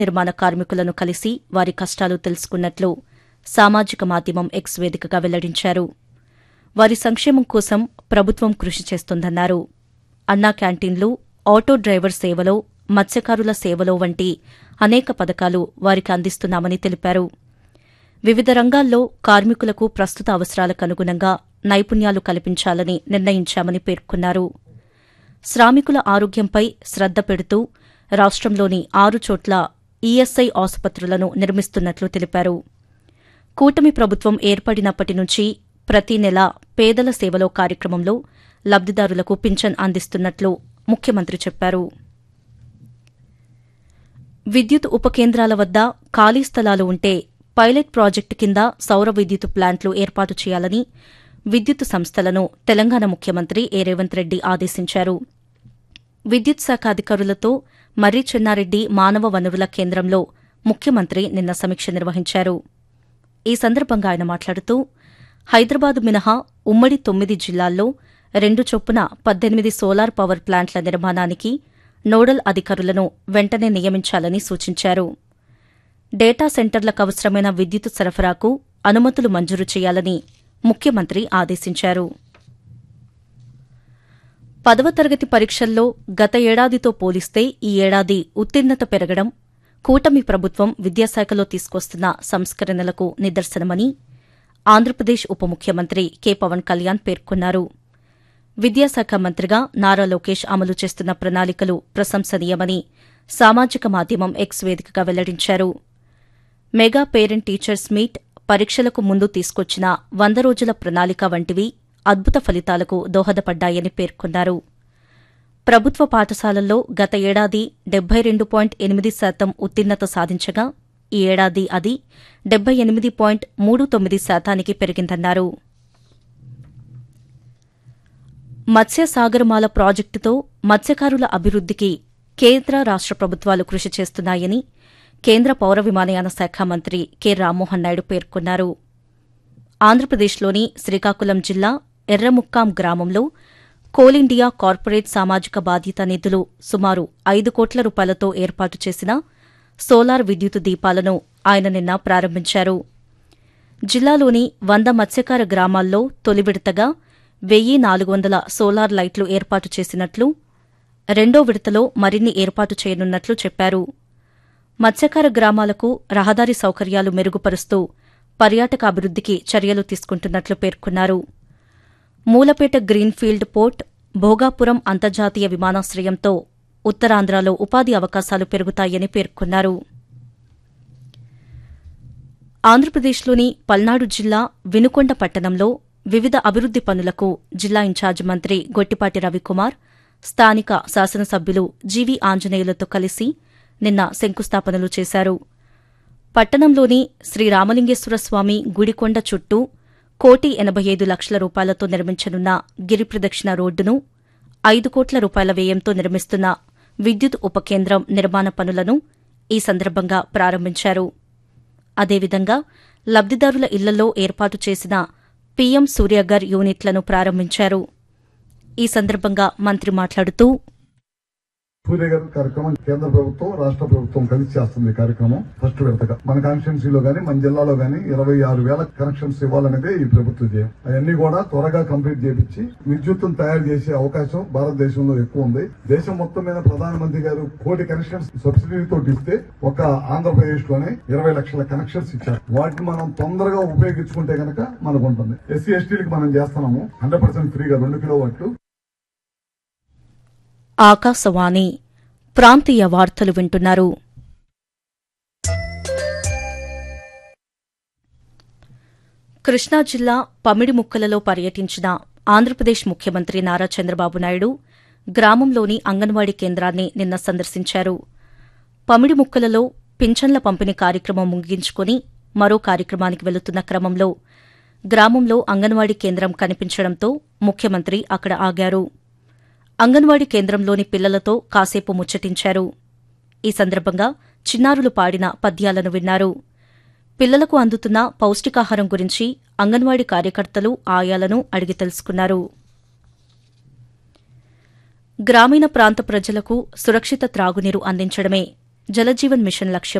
నిర్మాణ కార్మికులను కలిసి వారి కష్టాలు తెలుసుకున్నట్లు సామాజిక మాధ్యమం ఎక్స్ వేదికగా వెల్లడించారు వారి సంక్షేమం కోసం ప్రభుత్వం కృషి చేస్తోందన్నారు అన్నా క్యాంటీన్లు ఆటో డ్రైవర్ సేవలో మత్స్యకారుల సేవలో వంటి అనేక పథకాలు వారికి అందిస్తున్నామని తెలిపారు వివిధ రంగాల్లో కార్మికులకు ప్రస్తుత అవసరాలకు అనుగుణంగా నైపుణ్యాలు కల్పించాలని నిర్ణయించామని పేర్కొన్నారు శ్రామికుల ఆరోగ్యంపై శ్రద్ద పెడుతూ రాష్ట్రంలోని ఆరు చోట్ల ఈఎస్ఐ ఆసుపత్రులను నిర్మిస్తున్నట్లు తెలిపారు కూటమి ప్రభుత్వం ఏర్పడినప్పటి నుంచి ప్రతి నెల పేదల సేవలో కార్యక్రమంలో లబ్దిదారులకు పింఛన్ అందిస్తున్నట్లు ముఖ్యమంత్రి చెప్పారు విద్యుత్ ఉపకేంద్రాల వద్ద ఖాళీ స్థలాలు ఉంటే పైలట్ ప్రాజెక్టు కింద సౌర విద్యుత్ ప్లాంట్లు ఏర్పాటు చేయాలని విద్యుత్ సంస్థలను తెలంగాణ ముఖ్యమంత్రి ఏ రేవంత్ రెడ్డి ఆదేశించారు విద్యుత్ శాఖ అధికారులతో మర్రి చెన్నారెడ్డి మానవ వనరుల కేంద్రంలో ముఖ్యమంత్రి నిన్న సమీక్ష నిర్వహించారు ఈ సందర్భంగా ఆయన మాట్లాడుతూ హైదరాబాద్ మినహా ఉమ్మడి తొమ్మిది జిల్లాల్లో రెండు చొప్పున పద్దెనిమిది సోలార్ పవర్ ప్లాంట్ల నిర్మాణానికి నోడల్ అధికారులను వెంటనే నియమించాలని సూచించారు డేటా సెంటర్లకు అవసరమైన విద్యుత్ సరఫరాకు అనుమతులు మంజూరు చేయాలని ముఖ్యమంత్రి ఆదేశించారు పదవ తరగతి పరీక్షల్లో గత ఏడాదితో పోలిస్తే ఈ ఏడాది ఉత్తీర్ణత పెరగడం కూటమి ప్రభుత్వం విద్యాశాఖలో తీసుకొస్తున్న సంస్కరణలకు నిదర్శనమని ఆంధ్రప్రదేశ్ ఉప ముఖ్యమంత్రి కె పవన్ కళ్యాణ్ పేర్కొన్నారు విద్యాశాఖ మంత్రిగా నారా లోకేష్ అమలు చేస్తున్న ప్రణాళికలు ప్రశంసనీయమని సామాజిక మాధ్యమం ఎక్స్ వేదికగా వెల్లడించారు మెగా పేరెంట్ టీచర్స్ మీట్ పరీక్షలకు ముందు తీసుకొచ్చిన వంద రోజుల ప్రణాళిక వంటివి అద్భుత ఫలితాలకు దోహదపడ్డాయని పేర్కొన్నారు ప్రభుత్వ పాఠశాలల్లో గత ఏడాది డెబ్బై రెండు పాయింట్ ఎనిమిది శాతం ఉత్తీర్ణత సాధించగా ఈ ఏడాది అది డెబ్బై ఎనిమిది పాయింట్ మూడు తొమ్మిది శాతానికి పెరిగిందన్నారు మత్స్య సాగరమాల ప్రాజెక్టుతో మత్స్యకారుల అభివృద్దికి కేంద్ర రాష్ట ప్రభుత్వాలు కృషి చేస్తున్నాయని కేంద్ర పౌర విమానయాన శాఖ మంత్రి కె రామ్మోహన్ నాయుడు పేర్కొన్నారు ఆంధ్రప్రదేశ్లోని శ్రీకాకుళం జిల్లా ఎర్రముక్కాం గ్రామంలో కోల్ ఇండియా కార్పొరేట్ సామాజిక బాధ్యత నిధులు సుమారు ఐదు కోట్ల రూపాయలతో ఏర్పాటు చేసిన సోలార్ విద్యుత్ దీపాలను ఆయన నిన్న ప్రారంభించారు జిల్లాలోని వంద మత్స్యకార గ్రామాల్లో తొలి విడతగా వెయ్యి నాలుగు వందల సోలార్ లైట్లు ఏర్పాటు చేసినట్లు రెండో విడతలో మరిన్ని ఏర్పాటు చేయనున్నట్లు చెప్పారు మత్స్యకార గ్రామాలకు రహదారి సౌకర్యాలు మెరుగుపరుస్తూ పర్యాటక అభివృద్దికి చర్యలు తీసుకుంటున్నట్లు పేర్కొన్నారు మూలపేట గ్రీన్ఫీల్డ్ పోర్ట్ భోగాపురం అంతర్జాతీయ విమానాశ్రయంతో ఉత్తరాంధ్రలో ఉపాధి అవకాశాలు పెరుగుతాయని పేర్కొన్నారు ఆంధ్రప్రదేశ్లోని పల్నాడు జిల్లా వినుకొండ పట్టణంలో వివిధ అభివృద్ది పనులకు జిల్లా ఇన్ఛార్జ్ మంత్రి గొట్టిపాటి రవికుమార్ స్థానిక శాసనసభ్యులు జీవీ ఆంజనేయులతో కలిసి నిన్న శంకుస్థాపనలు చేశారు పట్టణంలోని శ్రీ రామలింగేశ్వర స్వామి గుడికొండ చుట్టూ కోటి ఎనబై ఐదు లక్షల రూపాయలతో నిర్మించనున్న గిరి ప్రదక్షిణ రోడ్డును ఐదు కోట్ల రూపాయల వ్యయంతో నిర్మిస్తున్న విద్యుత్ ఉపకేంద్రం నిర్మాణ పనులను ఈ సందర్భంగా ప్రారంభించారు అదేవిధంగా లబ్దిదారుల ఇళ్లలో ఏర్పాటు చేసిన పీఎం సూర్యగర్ యూనిట్లను ప్రారంభించారు ఈ సందర్భంగా మంత్రి మాట్లాడుతూ సూర్య గారి కార్యక్రమం కేంద్ర ప్రభుత్వం రాష్ట్ర ప్రభుత్వం కలిసి చేస్తుంది ఈ కార్యక్రమం ఫస్ట్ విడతగా మన కాన్స్టిట్యున్సీలో గానీ మన జిల్లాలో గానీ ఇరవై ఆరు వేల కనెక్షన్స్ ఇవ్వాలనేదే ఈ ప్రభుత్వ ధ్యేయం అవన్నీ కూడా త్వరగా కంప్లీట్ చేపించి విద్యుత్తును తయారు చేసే అవకాశం భారతదేశంలో ఎక్కువ ఉంది దేశం మొత్తం మీద ప్రధానమంత్రి గారు కోటి కనెక్షన్స్ సబ్సిడీతో ఇస్తే ఒక ఆంధ్రప్రదేశ్ లోనే ఇరవై లక్షల కనెక్షన్స్ ఇచ్చారు వాటిని మనం తొందరగా ఉపయోగించుకుంటే గనక మనకు ఉంటుంది ఎస్సీ ఎస్టీలకి మనం చేస్తున్నాము హండ్రెడ్ పర్సెంట్ ఫ్రీగా రెండు కిలో వాట్లు ఆకాశవాణి ప్రాంతీయ వార్తలు వింటున్నారు కృష్ణా జిల్లా పమిడిముక్కలలో పర్యటించిన ఆంధ్రప్రదేశ్ ముఖ్యమంత్రి నారా చంద్రబాబు నాయుడు గ్రామంలోని అంగన్వాడీ కేంద్రాన్ని నిన్న సందర్శించారు పమిడిముక్కలలో పింఛన్ల పంపిణీ కార్యక్రమం ముగించుకుని మరో కార్యక్రమానికి వెళుతున్న క్రమంలో గ్రామంలో అంగన్వాడీ కేంద్రం కనిపించడంతో ముఖ్యమంత్రి అక్కడ ఆగారు అంగన్వాడీ కేంద్రంలోని పిల్లలతో కాసేపు ముచ్చటించారు ఈ సందర్భంగా చిన్నారులు పాడిన పద్యాలను విన్నారు పిల్లలకు అందుతున్న పౌష్టికాహారం గురించి అంగన్వాడీ కార్యకర్తలు ఆయాలను అడిగి తెలుసుకున్నారు గ్రామీణ ప్రాంత ప్రజలకు సురక్షిత త్రాగునీరు అందించడమే జలజీవన్ మిషన్ లక్ష్యం